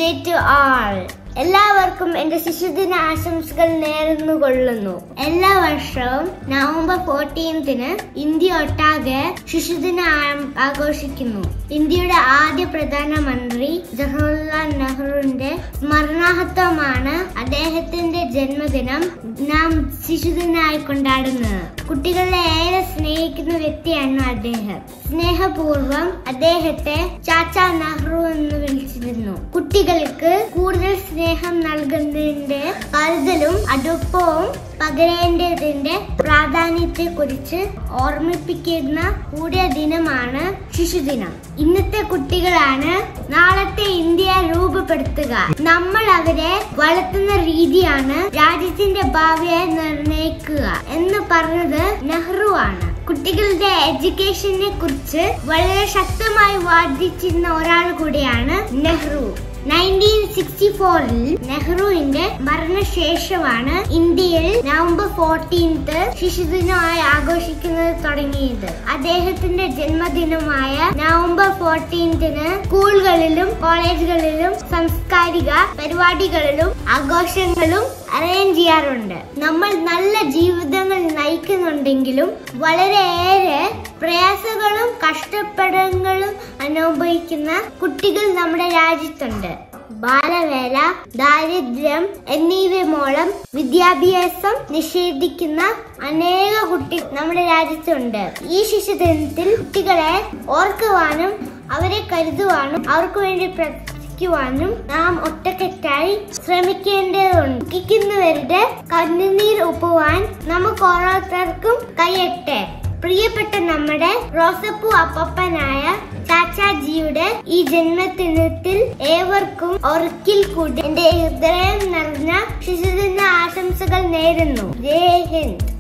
day to ആൾ എല്ലാവർക്കും എന്റെ ശിശുദിന ആശംസകൾ നേർന്നു കൊള്ളുന്നു എല്ലാ വർഷവും നവംബർ ഫോർട്ടീൻത്തിന് ഇന്ത്യ ഒട്ടാകെ ശിശുദിന ആ- ആഘോഷിക്കുന്നു ഇന്ത്യയുടെ ആദ്യ പ്രധാനമന്ത്രി ജവഹർലാൽ നെഹ്റുവിന്റെ സ്മരണാർത്ഥമാണ് അദ്ദേഹത്തിന്റെ ജന്മദിനം നാം ശിശുദിനായി കൊണ്ടാടുന്നത് കുട്ടികളെ ഏറെ സ്നേഹിക്കുന്ന വ്യക്തിയാണ് അദ്ദേഹം സ്നേഹപൂർവം അദ്ദേഹത്തെ ചാച്ച നെഹ്റു എന്ന് വിളിച്ചിരുന്നു കുട്ടികൾക്ക് കൂടുതൽ സ്നേഹം നൽകുന്നതിന്റെ കരുതലും അടുപ്പവും പകരേണ്ടതിന്റെ പ്രാധാന്യത്തെ കുറിച്ച് ഓർമ്മിപ്പിക്കുന്ന കൂടിയ ദിനമാണ് ശിശുദിനം ഇന്നത്തെ കുട്ടികളാണ് നാളത്തെ ഇന്ത്യ രൂപപ്പെടുത്തുക നമ്മൾ അവരെ വളർത്തുന്ന രീതിയാണ് രാജ്യത്തിന്റെ ഭാവിയെ നിർണയിക്കുക എന്ന് പറഞ്ഞത് നെഹ്റു ആണ് കുട്ടികളുടെ എഡ്യൂക്കേഷനെ കുറിച്ച് വളരെ ശക്തമായി വാദിച്ചിരുന്ന ഒരാൾ കൂടിയാണ് നെഹ്റു നയൻറ്റീൻ സിക്സ്റ്റി ഫോറിൽ നെഹ്റുവിന്റെ മരണശേഷമാണ് ഇന്ത്യയിൽ നവംബർ ഫോർട്ടീൻത്ത് ശിശുദിനമായി ആഘോഷിക്കുന്നത് തുടങ്ങിയത് അദ്ദേഹത്തിന്റെ ജന്മദിനമായ നവംബർ ഫോർട്ടീൻത്തിന് സ്കൂളുകളിലും കോളേജുകളിലും സാംസ്കാരിക പരിപാടികളിലും ആഘോഷങ്ങളും അറേഞ്ച് ചെയ്യാറുണ്ട് നമ്മൾ നല്ല ജീവിതങ്ങൾ നയിക്കുന്നുണ്ടെങ്കിലും വളരെയേറെ പ്രയാസങ്ങളും കഷ്ടപ്പെടങ്ങളും അനുഭവിക്കുന്ന കുട്ടികൾ നമ്മുടെ രാജ്യത്തുണ്ട് ബാലവേല ദാരിദ്ര്യം എന്നിവ മൂലം വിദ്യാഭ്യാസം നിഷേധിക്കുന്ന അനേക കുട്ടി നമ്മുടെ രാജ്യത്തുണ്ട് ഈ ശിശുദിനത്തിൽ കുട്ടികളെ ഓർക്കുവാനും അവരെ കരുതുവാനും അവർക്ക് വേണ്ടി പ്രവർത്തിക്കുവാനും നാം ഒറ്റക്കെട്ടായി ശ്രമിക്കേണ്ടതുണ്ട് ദുഃഖിക്കുന്നവരുടെ കണ്ണുനീർ ഒപ്പുവാൻ നമുക്ക് ഓരോരുത്തർക്കും കൈയട്ടെ പ്രിയപ്പെട്ട നമ്മുടെ റോസപ്പൂ അപ്പപ്പനായ ചാച്ചാജിയുടെ ഈ ജന്മദിനത്തിൽ ഏവർക്കും ഒരിക്കൽ കൂടി എന്റെ ഹൃദയം നിറഞ്ഞ ശിശുദിന ആശംസകൾ നേരുന്നു ജയ് ഹിന്ദ്